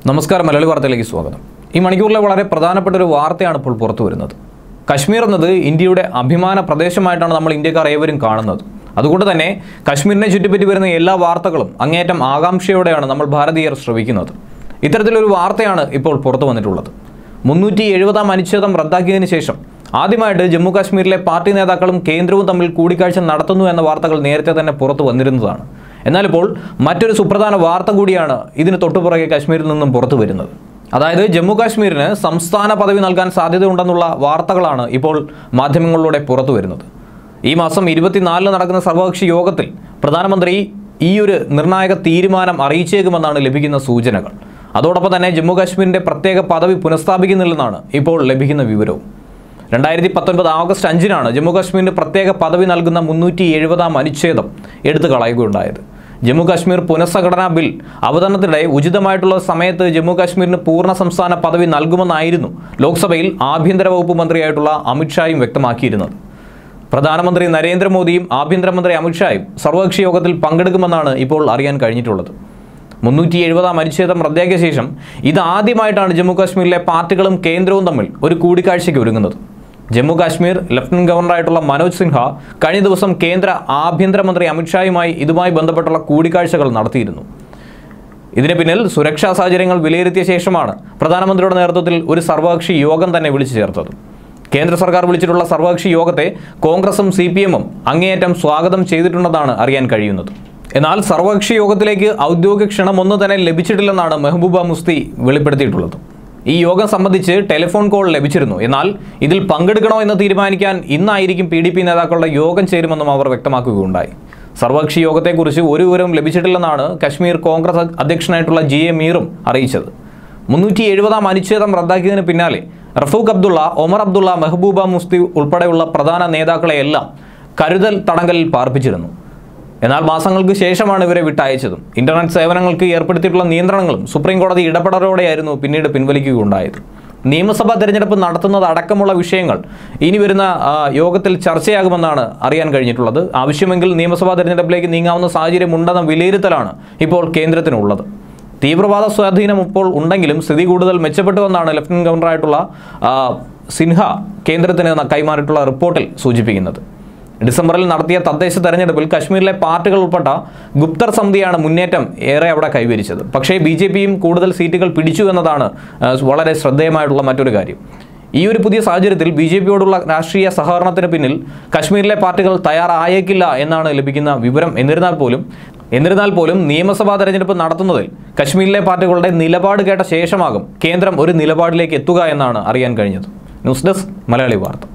നമസ്കാരം മലയാളി വാർത്തയിലേക്ക് സ്വാഗതം ഈ മണിക്കൂറിലെ വളരെ പ്രധാനപ്പെട്ട ഒരു വാർത്തയാണ് ഇപ്പോൾ പുറത്തു വരുന്നത് കശ്മീർ എന്നത് ഇന്ത്യയുടെ അഭിമാന പ്രദേശമായിട്ടാണ് നമ്മൾ ഇന്ത്യക്കാർ ഏവരും കാണുന്നത് അതുകൊണ്ട് തന്നെ കശ്മീരിനെ ചുറ്റിപ്പറ്റി വരുന്ന എല്ലാ വാർത്തകളും അങ്ങേയറ്റം ആകാംക്ഷയോടെയാണ് നമ്മൾ ഭാരതീയർ ശ്രവിക്കുന്നത് ഇത്തരത്തിലൊരു വാർത്തയാണ് ഇപ്പോൾ പുറത്തു വന്നിട്ടുള്ളത് മുന്നൂറ്റി എഴുപതാം അനുച്ഛേദം റദ്ദാക്കിയതിനു ശേഷം ആദ്യമായിട്ട് ജമ്മു കാശ്മീരിലെ പാർട്ടി നേതാക്കളും കേന്ദ്രവും തമ്മിൽ കൂടിക്കാഴ്ച നടത്തുന്നു എന്ന വാർത്തകൾ നേരത്തെ തന്നെ പുറത്തു വന്നിരുന്നതാണ് എന്നാൽ ഇപ്പോൾ മറ്റൊരു സുപ്രധാന വാർത്ത കൂടിയാണ് ഇതിന് തൊട്ടുപുറകെ കാശ്മീരിൽ നിന്നും പുറത്തു വരുന്നത് അതായത് ജമ്മു കാശ്മീരിന് സംസ്ഥാന പദവി നൽകാൻ സാധ്യതയുണ്ടെന്നുള്ള വാർത്തകളാണ് ഇപ്പോൾ മാധ്യമങ്ങളിലൂടെ പുറത്തു വരുന്നത് ഈ മാസം ഇരുപത്തിനാലിന് നടക്കുന്ന സർവകക്ഷി യോഗത്തിൽ പ്രധാനമന്ത്രി ഈ ഒരു നിർണായക തീരുമാനം അറിയിച്ചേക്കുമെന്നാണ് ലഭിക്കുന്ന സൂചനകൾ അതോടൊപ്പം തന്നെ ജമ്മു കാശ്മീരിന്റെ പ്രത്യേക പദവി പുനഃസ്ഥാപിക്കുന്നില്ലെന്നാണ് ഇപ്പോൾ ലഭിക്കുന്ന വിവരവും രണ്ടായിരത്തി പത്തൊൻപത് ആഗസ്റ്റ് അഞ്ചിനാണ് ജമ്മു കാശ്മീരിന് പ്രത്യേക പദവി നൽകുന്ന മുന്നൂറ്റി എഴുപതാം അനുച്ഛേദം എടുത്തു കളയുകയുണ്ടായത് ജമ്മു കാശ്മീർ പുനഃസംഘടനാ ബിൽ അവതരണത്തിനിടെ ഉചിതമായിട്ടുള്ള സമയത്ത് ജമ്മു കാശ്മീരിന് പൂർണ്ണ സംസ്ഥാന പദവി നൽകുമെന്നായിരുന്നു ലോക്സഭയിൽ ആഭ്യന്തര വകുപ്പ് മന്ത്രിയായിട്ടുള്ള അമിത്ഷായും വ്യക്തമാക്കിയിരുന്നത് പ്രധാനമന്ത്രി നരേന്ദ്രമോദിയും ആഭ്യന്തരമന്ത്രി അമിത്ഷായും സർവകക്ഷി യോഗത്തിൽ പങ്കെടുക്കുമെന്നാണ് ഇപ്പോൾ അറിയാൻ കഴിഞ്ഞിട്ടുള്ളത് മുന്നൂറ്റി എഴുപതാം അനുച്ഛേദം റദ്ദാക്കിയ ശേഷം ഇതാദ്യമായിട്ടാണ് ജമ്മു കാശ്മീരിലെ പാർട്ടികളും കേന്ദ്രവും തമ്മിൽ ഒരു കൂടിക്കാഴ്ചയ്ക്ക് ഒരുങ്ങുന്നത് ജമ്മു കാശ്മീർ ലഫ്റ്റനന്റ് ഗവർണറായിട്ടുള്ള മനോജ് സിൻഹ കഴിഞ്ഞ ദിവസം കേന്ദ്ര ആഭ്യന്തരമന്ത്രി അമിത്ഷായുമായി ഇതുമായി ബന്ധപ്പെട്ടുള്ള കൂടിക്കാഴ്ചകൾ നടത്തിയിരുന്നു ഇതിന് പിന്നിൽ സുരക്ഷാ സാഹചര്യങ്ങൾ വിലയിരുത്തിയ ശേഷമാണ് പ്രധാനമന്ത്രിയുടെ നേതൃത്വത്തിൽ ഒരു സർവകക്ഷി യോഗം തന്നെ വിളിച്ചു ചേർത്തത് കേന്ദ്ര സർക്കാർ വിളിച്ചിട്ടുള്ള സർവകക്ഷി യോഗത്തെ കോൺഗ്രസും സി പി എമ്മും അങ്ങേയറ്റം സ്വാഗതം ചെയ്തിട്ടുണ്ടെന്നാണ് അറിയാൻ കഴിയുന്നത് എന്നാൽ സർവകക്ഷി യോഗത്തിലേക്ക് ഔദ്യോഗിക ക്ഷണം ഒന്നും തന്നെ ലഭിച്ചിട്ടില്ലെന്നാണ് മെഹബൂബ മുസ്തി വെളിപ്പെടുത്തിയിട്ടുള്ളത് ഈ യോഗം സംബന്ധിച്ച് ടെലിഫോൺ കോൾ ലഭിച്ചിരുന്നു എന്നാൽ ഇതിൽ പങ്കെടുക്കണോ എന്ന് തീരുമാനിക്കാൻ ഇന്നായിരിക്കും പി ഡി പി നേതാക്കളുടെ യോഗം ചേരുമെന്നും അവർ വ്യക്തമാക്കുകയുണ്ടായി സർവകക്ഷി യോഗത്തെക്കുറിച്ച് ഒരു വിവരവും ലഭിച്ചിട്ടില്ലെന്നാണ് കശ്മീർ കോൺഗ്രസ് അധ്യക്ഷനായിട്ടുള്ള ജി എ മീറും അറിയിച്ചത് മുന്നൂറ്റി എഴുപതാം അനുച്ഛേദം റദ്ദാക്കിയതിന് പിന്നാലെ റഫൂഖ് അബ്ദുള്ള ഒമർ അബ്ദുള്ള മെഹബൂബ മുസ്തി ഉൾപ്പെടെയുള്ള പ്രധാന നേതാക്കളെയെല്ലാം കരുതൽ തടങ്കലിൽ പാർപ്പിച്ചിരുന്നു എന്നാൽ മാസങ്ങൾക്ക് ശേഷമാണ് ഇവരെ വിട്ടയച്ചതും ഇന്റർനെറ്റ് സേവനങ്ങൾക്ക് ഏർപ്പെടുത്തിയിട്ടുള്ള നിയന്ത്രണങ്ങളും സുപ്രീം കോടതി ഇടപെടലോടെയായിരുന്നു പിന്നീട് പിൻവലിക്കുകയുണ്ടായത് നിയമസഭാ തെരഞ്ഞെടുപ്പ് നടത്തുന്നത് അടക്കമുള്ള വിഷയങ്ങൾ ഇനി വരുന്ന ആ, യോഗത്തിൽ ചർച്ചയാകുമെന്നാണ് അറിയാൻ കഴിഞ്ഞിട്ടുള്ളത് ആവശ്യമെങ്കിൽ നിയമസഭാ തെരഞ്ഞെടുപ്പിലേക്ക് നീങ്ങാവുന്ന സാഹചര്യം ഉണ്ടെന്ന വിലയിരുത്തലാണ് ഇപ്പോൾ കേന്ദ്രത്തിനുള്ളത് തീവ്രവാദ സ്വാധീനം ഇപ്പോൾ ഉണ്ടെങ്കിലും സ്ഥിതി കൂടുതൽ മെച്ചപ്പെട്ടുവെന്നാണ് ലഫ്റ്റനന്റ് ഗവർണറായിട്ടുള്ള ആ, സിൻഹ കേന്ദ്രത്തിന് കൈമാറിയിട്ടുള്ള റിപ്പോർട്ടിൽ സൂചിപ്പിക്കുന്നത് ഡിസംബറിൽ നടത്തിയ തദ്ദേശ തെരഞ്ഞെടുപ്പിൽ കശ്മീരിലെ പാർട്ടികൾ ഉൾപ്പെട്ട ഗുപ്തർ സമിതിയാണ് മുന്നേറ്റം ഏറെ അവിടെ കൈവരിച്ചത് പക്ഷേ ബി ജെ പിയും കൂടുതൽ സീറ്റുകൾ പിടിച്ചു എന്നതാണ് ആ, വളരെ ശ്രദ്ധേയമായിട്ടുള്ള മറ്റൊരു കാര്യം ഈ ഒരു പുതിയ സാഹചര്യത്തിൽ ബി ജെ പിയോടുള്ള രാഷ്ട്രീയ സഹകരണത്തിന് പിന്നിൽ കശ്മീരിലെ പാർട്ടികൾ തയ്യാറായേക്കില്ല എന്നാണ് ലഭിക്കുന്ന വിവരം എന്നിരുന്നാൽ പോലും എന്നിരുന്നാൽ പോലും നിയമസഭാ തെരഞ്ഞെടുപ്പ് നടത്തുന്നതിൽ കശ്മീരിലെ പാർട്ടികളുടെ നിലപാട് കേട്ട ശേഷമാകും കേന്ദ്രം ഒരു നിലപാടിലേക്ക് എത്തുക എന്നാണ് അറിയാൻ കഴിഞ്ഞത് ന്യൂസ് ഡെസ്ക് മലയാളി വാർത്ത